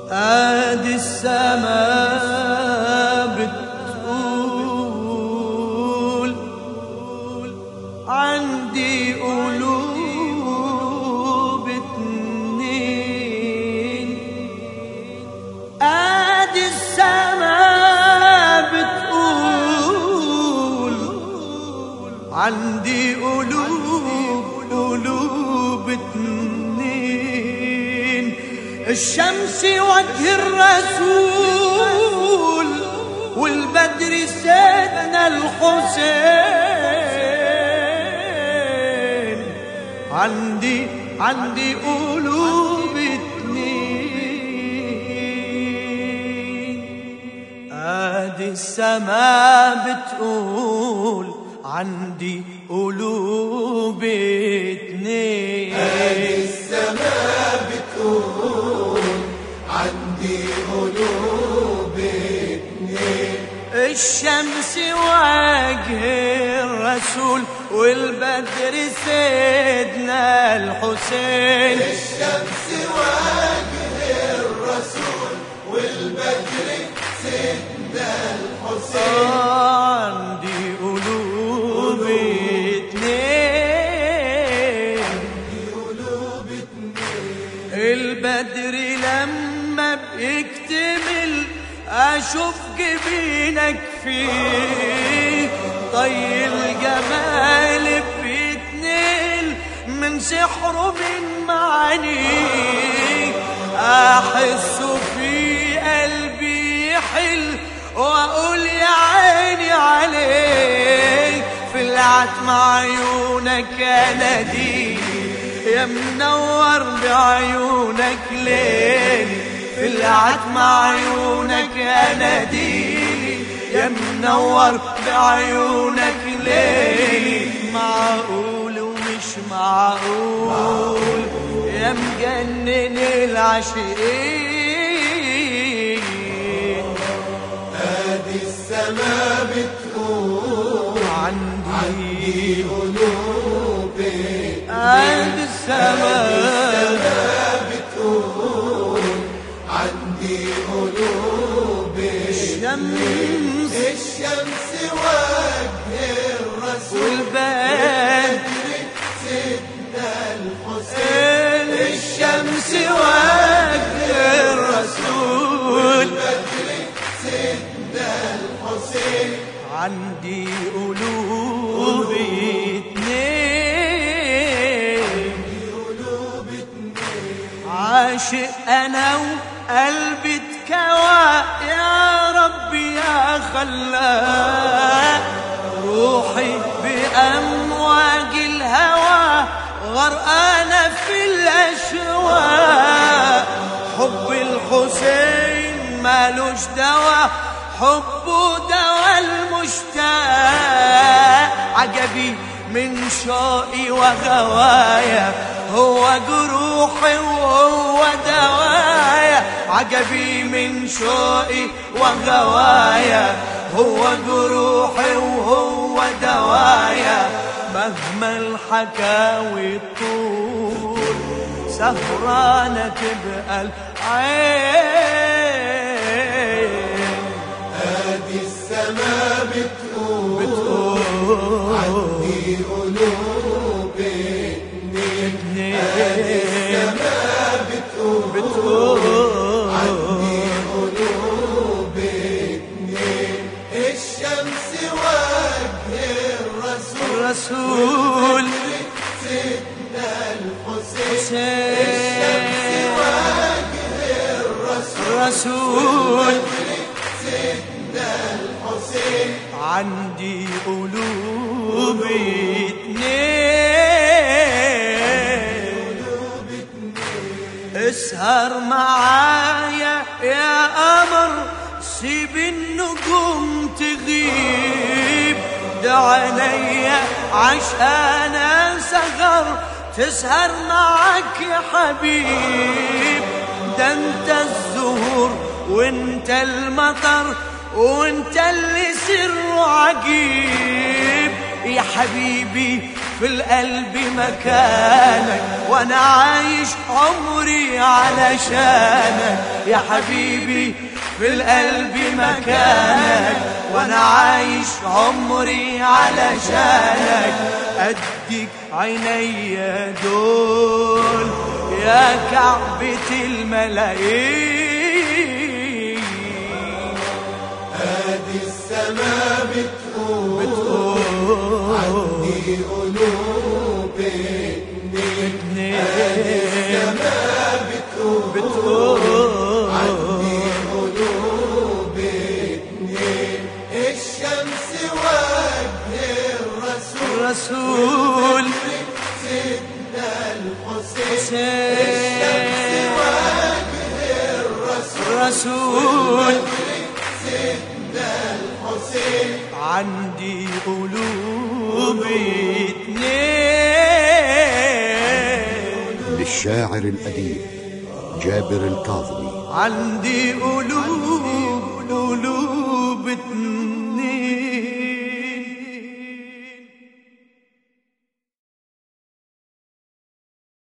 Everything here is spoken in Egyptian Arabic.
ادي السماء بتقول عندي قلوب اتنين ادي السماء بتقول عندي قلوب قلوب اتنين الشمس وجه الرسول والبدر سيدنا الحسين عندي عندي قلوب اتنين ادي السما بتقول عندي قلوب اتنين ادي السماء بتقول عندي قلوب اتنين الشمس وجه الرسول والبدر سيدنا الحسين الشمس وجه الرسول والبدر سيدنا الحسين عندي قلوب اتنين قلوب اتنين البدر لما بيكتمل اشوف جبينك فيه طي الجمال بيتنقل من سحره من معانيه احس في قلبي يحل واقول يا عيني عليك في العتم عيونك اناديك يا منور بعيونك ليل في العتم عيونك اناديلي يا منور بعيونك ليل معقول ومش معقول يا مجنن العاشقين ادي السماء بتقول عندي قلوب اتنين قلب السماء بتقول عندي قلوب الشمس الشمس وجه الرسول والبدر سيدنا الحسين الشمس وجه الرسول سيدنا الحسين عندي قلوب اتنين قلوب اتنين عاشق انا وقلبي اتكوى يا ربي يا خلاق روحي بامواج الهوى غرقانه في الاشواق حب الحسين مالوش دوا حبه دوا المشتاق عجبي من شوقي وغوايا هو جروحي وهو دوايا عجبي من شوقي وغوايا هو جروحي وهو دوايا مهما الحكاوي طول سهرانة تبقى العين ادي السماء بتقول عندي قلوب اتنين السماء بتقول بتقول عندي قلوب اتنين الشمس وجه الرسول الرسول سيدنا الحسين حسين الرسول الرسول سيدنا الحسين عندي قلوب اتنين اسهر معايا يا قمر سيب النجوم تغيب ده عينيا عشان سهر تسهر معاك يا حبيب ده انت الزهور وانت المطر وانت اللي سر عجيب يا حبيبي في القلب مكانك وانا عايش عمري علشانك يا حبيبي في القلب مكانك وانا عايش عمري علشانك اديك عيني دول يا كعبة الملايين هادي السما بتقول عندي قلوب اتنين السما بتقول بتقول عندي قلوب اتنين الشمس وجه الرسول الرسول سيدنا الحسين حسين الرسول الرسول سيدنا الحسين عندي قلوب اتنين للشاعر الأديب جابر الكاظمي عندي قلوب قلوب اتنين